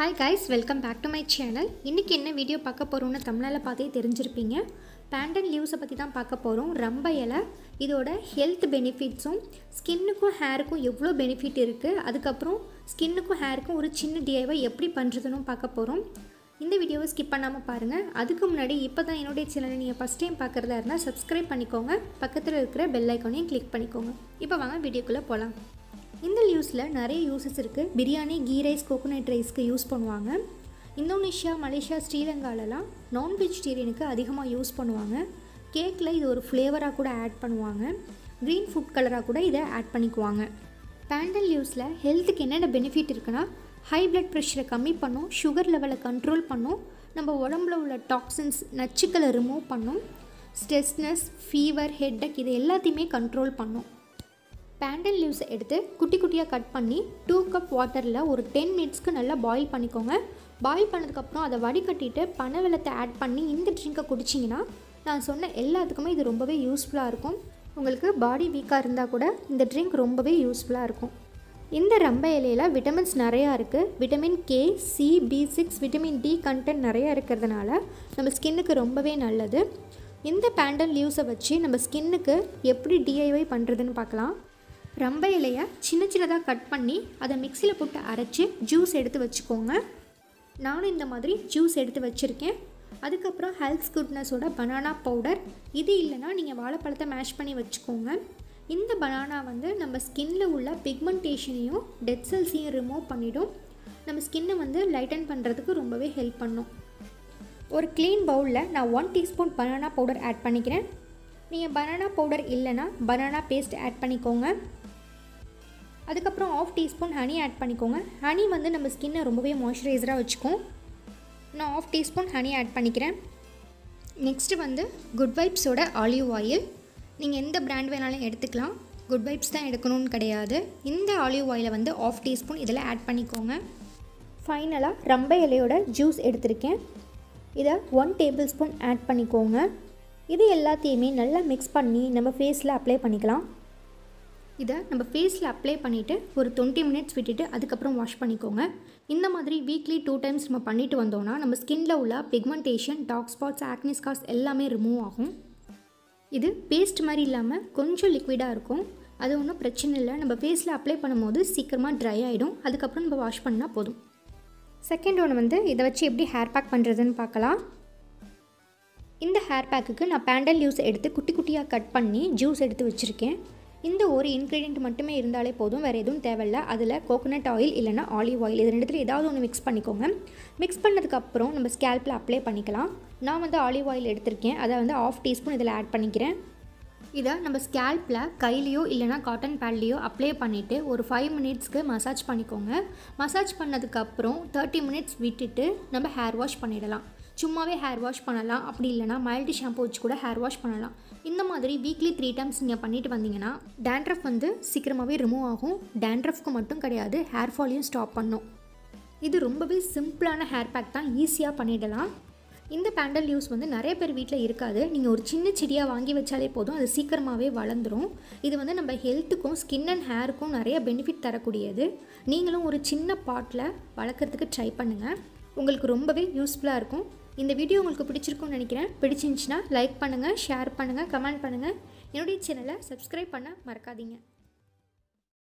hi guys welcome back to my channel இன்றைக்கி என்ன video பார்க்க போகிறோம்னு தமிழில் பார்த்தே தெரிஞ்சிருப்பீங்க பேண்டன் லீவ்ஸை பற்றி தான் பார்க்க போகிறோம் ரொம்ப இலை இதோட ஹெல்த் பெனிஃபிட்ஸும் ஸ்கின்னுக்கும் ஹேருக்கும் எவ்வளோ பெனிஃபிட் இருக்குது அதுக்கப்புறம் ஸ்கின்னுக்கும் ஹேருக்கும் ஒரு சின்ன டிஐவை எப்படி பண்ணுறதுன்னு பார்க்க போகிறோம் இந்த வீடியோவை ஸ்கிப் பண்ணாமல் பாருங்கள் அதுக்கு முன்னாடி இப்போ தான் என்னுடைய சேனலை நீங்கள் ஃபஸ்ட் டைம் பார்க்குறதா இருந்தால் சப்ஸ்கிரைப் பண்ணிக்கோங்க பக்கத்தில் இருக்கிற பெல் ஐக்கானையும் கிளிக் பண்ணிக்கோங்க இப்போ வாங்க வீடியோக்குள்ளே போகலாம் இந்த லீவ்ஸில் நிறைய யூசஸ் இருக்குது பிரியாணி கீ ரைஸ் கோகோனட் ரைஸ்க்கு யூஸ் பண்ணுவாங்க இந்தோனேஷியா மலேசியா ஸ்ரீலங்காலலாம் நான் வெஜிடேரியனுக்கு அதிகமாக யூஸ் பண்ணுவாங்க கேக்கில் இது ஒரு ஃப்ளேவராக கூட ஆட் பண்ணுவாங்க க்ரீன் ஃபுட் கலராக கூட இதை ஆட் பண்ணிக்குவாங்க பேண்டல் லீவ்ஸில் ஹெல்த்துக்கு என்னென்ன பெனிஃபிட் இருக்குன்னா ஹை பிளட் ப்ரெஷரை கம்மி பண்ணும் சுகர் லெவலை கண்ட்ரோல் பண்ணும் நம்ம உடம்புல உள்ள டாக்ஸின்ஸ் நச்சுக்களை ரிமூவ் பண்ணும் ஸ்ட்ரெஸ்னஸ் ஃபீவர் ஹெட்டக் இது எல்லாத்தையுமே கண்ட்ரோல் பண்ணும் பேண்டல் லீவ்ஸை எடுத்து குட்டி குட்டியாக கட் பண்ணி டூ கப் வாட்டரில் ஒரு டென் மினிட்ஸ்க்கு நல்லா பாயில் பண்ணிக்கோங்க பாயில் பண்ணதுக்கப்புறம் அதை வடிகட்டிட்டு பனை வெள்ளத்தை ஆட் பண்ணி இந்த ட்ரிங்கை குடிச்சிங்கன்னா நான் சொன்ன எல்லாத்துக்குமே இது ரொம்பவே யூஸ்ஃபுல்லாக இருக்கும் உங்களுக்கு பாடி வீக்காக இருந்தால் கூட இந்த ட்ரிங்க் ரொம்பவே யூஸ்ஃபுல்லாக இருக்கும் இந்த ரம்ப இலையில் விட்டமின்ஸ் நிறையா இருக்குது vitamin K C B six vitamin D content நிறையா இருக்கிறதுனால நம்ம ஸ்கின்னுக்கு ரொம்பவே நல்லது இந்த பேண்டல் லீவ்ஸை வச்சு நம்ம ஸ்கின்னுக்கு எப்படி டிஐஒய் பண்ணுறதுன்னு பார்க்கலாம் ரம்ப இலையை சின்ன சின்னதாக கட் பண்ணி அதை மிக்சியில் போட்டு அரைச்சி ஜூஸ் எடுத்து வச்சுக்கோங்க நானும் இந்த மாதிரி ஜூஸ் எடுத்து வச்சுருக்கேன் அதுக்கப்புறம் ஹெல்த் குட்னஸோட பனானா பவுடர் இது இல்லைன்னா நீங்கள் வாழைப்பழத்தை மேஷ் பண்ணி வச்சுக்கோங்க இந்த பனானா வந்து நம்ம ஸ்கின்ல உள்ள பிக்மெண்டேஷனையும் டெட் செல்ஸையும் ரிமூவ் பண்ணிடும் நம்ம ஸ்கின்னை வந்து லைட்டன் பண்ணுறதுக்கு ரொம்பவே ஹெல்ப் பண்ணும் ஒரு க்ளீன் பவுலில் நான் one teaspoon banana powder add பண்ணிக்கிறேன் நீங்கள் பனானா பவுடர் இல்லைன்னா பனானா பேஸ்ட் ஆட் பண்ணிக்கோங்க அதுக்கப்புறம் ஆஃப் டீஸ்பூன் ஹனி ஆட் பண்ணிக்கோங்க ஹனி வந்து நம்ம ஸ்கின்னை ரொம்பவே மாய்ஸ்சரைசராக வச்சுக்கும் நான் ஆஃப் டீஸ்பூன் ஹனி ஆட் பண்ணிக்கிறேன் நெக்ஸ்ட்டு வந்து குட் வைப்ஸோட ஆலிவ் ஆயில் நீங்கள் எந்த பிராண்ட் வேணாலும் எடுத்துக்கலாம் குட் வைப்ஸ் தான் எடுக்கணும்னு கிடையாது இந்த ஆலிவ் ஆயிலை வந்து ஆஃப் டீஸ்பூன் இதில் ஆட் பண்ணிக்கோங்க ஃபைனலாக ரம்ப இலையோட ஜூஸ் எடுத்திருக்கேன் இதை ஒன் டேபிள் ஸ்பூன் ஆட் பண்ணிக்கோங்க இது எல்லாத்தையுமே நல்லா மிக்ஸ் பண்ணி நம்ம ஃபேஸில் அப்ளை பண்ணிக்கலாம் இதை நம்ம ஃபேஸில் அப்ளை பண்ணிவிட்டு ஒரு டுவெண்ட்டி மினிட்ஸ் விட்டுட்டு அதுக்கப்புறம் வாஷ் பண்ணிக்கோங்க இந்த மாதிரி வீக்லி டூ டைம்ஸ் நம்ம பண்ணிட்டு வந்தோம்னா நம்ம ஸ்கின்ல உள்ள pigmentation dark spots acne scars எல்லாமே ரிமூவ் ஆகும் இது பேஸ்ட் மாதிரி இல்லாமல் கொஞ்சம் லிக்விடாக இருக்கும் அது ஒன்றும் பிரச்சனை இல்லை நம்ம ஃபேஸில் அப்ளை பண்ணும்போது சீக்கிரமாக ட்ரை ஆகிடும் அதுக்கப்புறம் நம்ம வாஷ் பண்ணால் போதும் செகண்ட் ஒன்று வந்து இதை வச்சு எப்படி ஹேர் பேக் பண்ணுறதுன்னு பார்க்கலாம் இந்த ஹேர் பேக்குக்கு நான் பேண்டல் லீவ்ஸ் எடுத்து குட்டி குட்டியாக கட் பண்ணி ஜூஸ் எடுத்து வச்சுருக்கேன் இந்த ஒரு இன்க்ரீடியன்ட் மட்டுமே இருந்தாலே போதும் வேறு எதுவும் தேவையில்ல அதில் கோகோனட் ஆயில் இல்லைனா ஆலிவ் ஆயில் இது ரெண்டுத்தில் ஏதாவது ஒன்று மிக்ஸ் பண்ணிக்கோங்க மிக்ஸ் பண்ணதுக்கப்புறம் நம்ம ஸ்கேல்பில் அப்ளை பண்ணிக்கலாம் நான் வந்து ஆலிவ் ஆயில் எடுத்திருக்கேன் அதை வந்து ஆஃப் டீஸ்பூன் இதில் ஆட் பண்ணிக்கிறேன் இதை நம்ம ஸ்கேல்பில் கையிலையோ இல்லைனா காட்டன் பேட்லேயோ அப்ளை பண்ணிவிட்டு ஒரு ஃபைவ் மினிட்ஸ்க்கு மசாஜ் பண்ணிக்கோங்க மசாஜ் பண்ணதுக்கப்புறம் தேர்ட்டி மினிட்ஸ் விட்டுட்டு நம்ம ஹேர் வாஷ் பண்ணிடலாம் சும்மாவே ஹேர் வாஷ் பண்ணலாம் அப்படி இல்லைனா மைல்டு ஷாம்பு வச்சு கூட ஹேர் வாஷ் பண்ணலாம் இந்த மாதிரி வீக்லி த்ரீ டைம்ஸ் நீங்கள் பண்ணிட்டு வந்தீங்கன்னா டேண்ட்ரஃப் வந்து சீக்கிரமாகவே ரிமூவ் ஆகும் டேண்ட்ரஃப்க்கு மட்டும் கிடையாது ஹேர் ஃபாலையும் ஸ்டாப் பண்ணும் இது ரொம்பவே சிம்பிளான ஹேர் பேக் தான் ஈஸியாக பண்ணிடலாம் இந்த பேண்டல் யூஸ் வந்து நிறைய பேர் வீட்டில் இருக்காது நீங்கள் ஒரு சின்ன செடியாக வாங்கி வச்சாலே போதும் அது சீக்கிரமாகவே வளர்ந்துடும் இது வந்து நம்ம ஹெல்த்துக்கும் ஸ்கின் அண்ட் ஹேருக்கும் நிறைய பெனிஃபிட் தரக்கூடியது நீங்களும் ஒரு சின்ன பாட்டில் வளர்க்குறதுக்கு ட்ரை பண்ணுங்கள் உங்களுக்கு ரொம்பவே யூஸ்ஃபுல்லாக இருக்கும் இந்த வீடியோ உங்களுக்கு பிடிச்சிருக்கும்னு நினைக்கிறேன் பிடிச்சிருந்துச்சின்னா லைக் பண்ணுங்கள் ஷேர் பண்ணுங்கள் கமெண்ட் பண்ணுங்கள் என்னுடைய சேனலை சப்ஸ்கிரைப் பண்ண மறக்காதீங்க